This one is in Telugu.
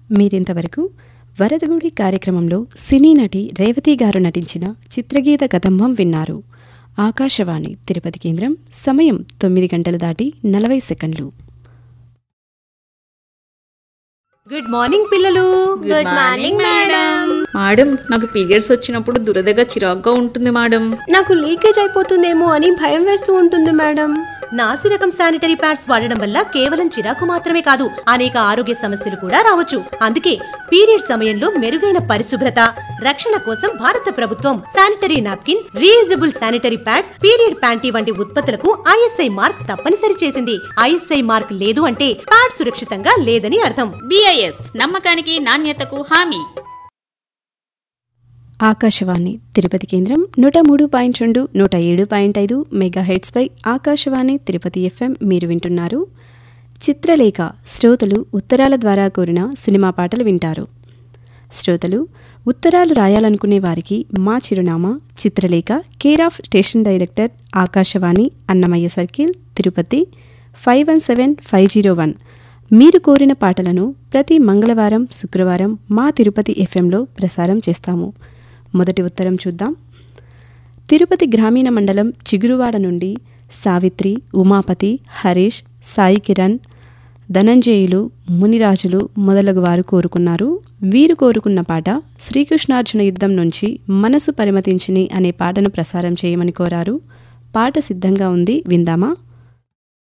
మీరింతవరకు వరదగుడి కార్యక్రమంలో సినీ నటి రేవతి గారు నటించిన చిత్రగీత కదంబం విన్నారు ఆకాశవాణి తిరుపతి కేంద్రం సమయం తొమ్మిది గంటలు దాటి నలభై సెకండ్లు గుడ్ మార్నింగ్ పిల్లలు గుడ్ మార్నింగ్ మేడం మేడం నాకు పీరియడ్స్ వచ్చినప్పుడు దురదగా చిరాగ్గా ఉంటుంది మేడం నాకు లీకేజ్ అయిపోతుందేమో అని భయం వేస్తూ ఉంటుంది మేడం నాసి రకం శానిటరీ ప్యాడ్స్ వాడడం వల్ల కేవలం చిరాకు మాత్రమే కాదు అనేక ఆరోగ్య సమస్యలు కూడా రావచ్చు అందుకే పీరియడ్ సమయంలో మెరుగైన పరిశుభ్రత రక్షణ కోసం భారత ప్రభుత్వం sanitary napkin reusable sanitary pad period panty వంటి ఉత్పత్తులకు ఐఎస్ఐ మార్క్ తప్పనిసరి చేసింది ఐఎస్ఐ మార్క్ లేదు అంటే ప్యాడ్ సురక్షితంగా లేదని అర్థం బిఐఎస్ నమ్మకానికి నాణ్యతకు హామీ ఆకాశవాణి తిరుపతి కేంద్రం నూట మూడు పాయింట్ రెండు నూట ఏడు పాయింట్ ఐదు మెగా హెడ్స్పై ఆకాశవాణి తిరుపతి ఎఫ్ఎం మీరు వింటున్నారు చిత్రలేఖ శ్రోతలు ఉత్తరాల ద్వారా కోరిన సినిమా పాటలు వింటారు శ్రోతలు ఉత్తరాలు రాయాలనుకునే వారికి మా చిరునామా Chitralekha care of station director Akashvani Annamayya circle Tirupati five one seven five zero one మీరు కోరిన పాటలను ప్రతి మంగళవారం శుక్రవారం మా తిరుపతి ఎఫ్ఎంలో ప్రసారం చేస్తాము మొదటి ఉత్తరం చూద్దాం తిరుపతి గ్రామీణ మండలం చిగురువాడ నుండి సావిత్రి ఉమాపతి హరీష్ సాయి కిరణ్ ధనంజయులు మునిరాజులు మొదలగు వారు కోరుకున్నారు వీరు కోరుకున్న పాట శ్రీకృష్ణార్జున యుద్ధం నుంచి మనసు పరిమతించిని అనే పాటను ప్రసారం చేయమని కోరారు పాట సిద్ధంగా ఉంది విందామా